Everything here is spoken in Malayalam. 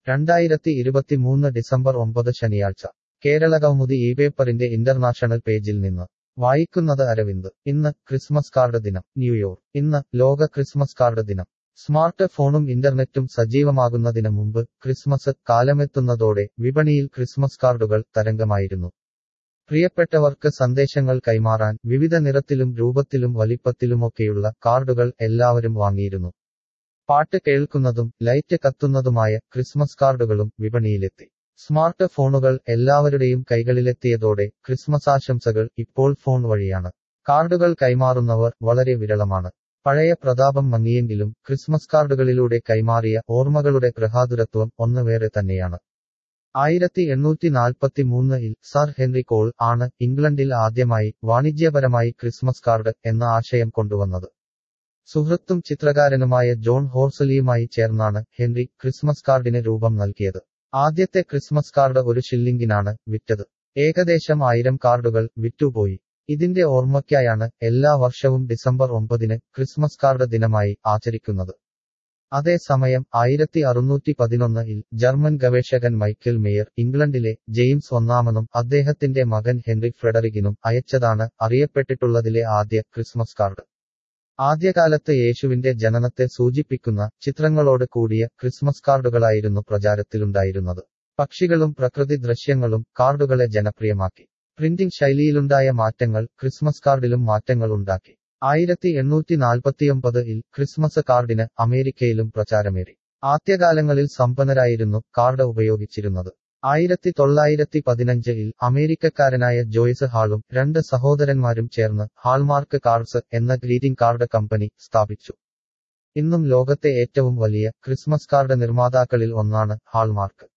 രണ്ടായിരത്തി ഇരുപത്തിമൂന്ന് ഡിസംബർ ഒമ്പത് ശനിയാഴ്ച കേരള കൗമുദി ഈ പേപ്പറിന്റെ ഇന്റർനാഷണൽ പേജിൽ നിന്ന് വായിക്കുന്നത് അരവിന്ദ് ഇന്ന് ക്രിസ്മസ് കാർഡ് ദിനം ന്യൂയോർക്ക് ഇന്ന് ലോക ക്രിസ്മസ് കാർഡ് ദിനം സ്മാർട്ട് ഫോണും ഇന്റർനെറ്റും സജീവമാകുന്നതിന് മുമ്പ് ക്രിസ്മസ് കാലമെത്തുന്നതോടെ വിപണിയിൽ ക്രിസ്മസ് കാർഡുകൾ തരംഗമായിരുന്നു പ്രിയപ്പെട്ടവർക്ക് സന്ദേശങ്ങൾ കൈമാറാൻ വിവിധ നിറത്തിലും രൂപത്തിലും വലിപ്പത്തിലുമൊക്കെയുള്ള കാർഡുകൾ എല്ലാവരും വാങ്ങിയിരുന്നു പാട്ട് കേൾക്കുന്നതും ലൈറ്റ് കത്തുന്നതുമായ ക്രിസ്മസ് കാർഡുകളും വിപണിയിലെത്തി സ്മാർട്ട് ഫോണുകൾ എല്ലാവരുടെയും കൈകളിലെത്തിയതോടെ ക്രിസ്മസ് ആശംസകൾ ഇപ്പോൾ ഫോൺ വഴിയാണ് കാർഡുകൾ കൈമാറുന്നവർ വളരെ വിരളമാണ് പഴയ പ്രതാപം മങ്ങിയെങ്കിലും ക്രിസ്മസ് കാർഡുകളിലൂടെ കൈമാറിയ ഓർമ്മകളുടെ ഗൃഹാതുരത്വം ഒന്ന് വേറെ തന്നെയാണ് ആയിരത്തി എണ്ണൂറ്റി നാൽപ്പത്തി മൂന്നിൽ സർ ഹെൻറി കോൾ ആണ് ഇംഗ്ലണ്ടിൽ ആദ്യമായി വാണിജ്യപരമായി ക്രിസ്മസ് കാർഡ് എന്ന ആശയം കൊണ്ടുവന്നത് സുഹൃത്തും ചിത്രകാരനുമായ ജോൺ ഹോർസലിയുമായി ചേർന്നാണ് ഹെൻറി ക്രിസ്മസ് കാർഡിന് രൂപം നൽകിയത് ആദ്യത്തെ ക്രിസ്മസ് കാർഡ് ഒരു ഷില്ലിംഗിനാണ് വിറ്റത് ഏകദേശം ആയിരം കാർഡുകൾ വിറ്റുപോയി ഇതിന്റെ ഓർമ്മയ്ക്കായാണ് എല്ലാ വർഷവും ഡിസംബർ ഒമ്പതിന് ക്രിസ്മസ് കാർഡ് ദിനമായി ആചരിക്കുന്നത് അതേസമയം ആയിരത്തി അറുന്നൂറ്റി പതിനൊന്നിൽ ജർമ്മൻ ഗവേഷകൻ മൈക്കൽ മേയർ ഇംഗ്ലണ്ടിലെ ജെയിംസ് ഒന്നാമനും അദ്ദേഹത്തിന്റെ മകൻ ഹെൻറി ഫ്രെഡറിക്കിനും അയച്ചതാണ് അറിയപ്പെട്ടിട്ടുള്ളതിലെ ആദ്യ ക്രിസ്മസ് കാർഡ് ആദ്യകാലത്ത് യേശുവിന്റെ ജനനത്തെ സൂചിപ്പിക്കുന്ന ചിത്രങ്ങളോട് കൂടിയ ക്രിസ്മസ് കാർഡുകളായിരുന്നു പ്രചാരത്തിലുണ്ടായിരുന്നത് പക്ഷികളും പ്രകൃതി ദൃശ്യങ്ങളും കാർഡുകളെ ജനപ്രിയമാക്കി പ്രിന്റിംഗ് ശൈലിയിലുണ്ടായ മാറ്റങ്ങൾ ക്രിസ്മസ് കാർഡിലും മാറ്റങ്ങൾ ഉണ്ടാക്കി ആയിരത്തി എണ്ണൂറ്റി നാൽപ്പത്തിയൊമ്പതിൽ ക്രിസ്മസ് കാർഡിന് അമേരിക്കയിലും പ്രചാരമേറി ആദ്യകാലങ്ങളിൽ സമ്പന്നരായിരുന്നു കാർഡ് ഉപയോഗിച്ചിരുന്നത് ആയിരത്തി തൊള്ളായിരത്തി പതിനഞ്ചിൽ അമേരിക്കക്കാരനായ ജോയ്സ് ഹാളും രണ്ട് സഹോദരന്മാരും ചേർന്ന് ഹാൾമാർക്ക് കാർഡ്സ് എന്ന ഗ്രീറ്റിംഗ് കാർഡ് കമ്പനി സ്ഥാപിച്ചു ഇന്നും ലോകത്തെ ഏറ്റവും വലിയ ക്രിസ്മസ് കാർഡ് നിർമ്മാതാക്കളിൽ ഒന്നാണ് ഹാൾമാർക്ക്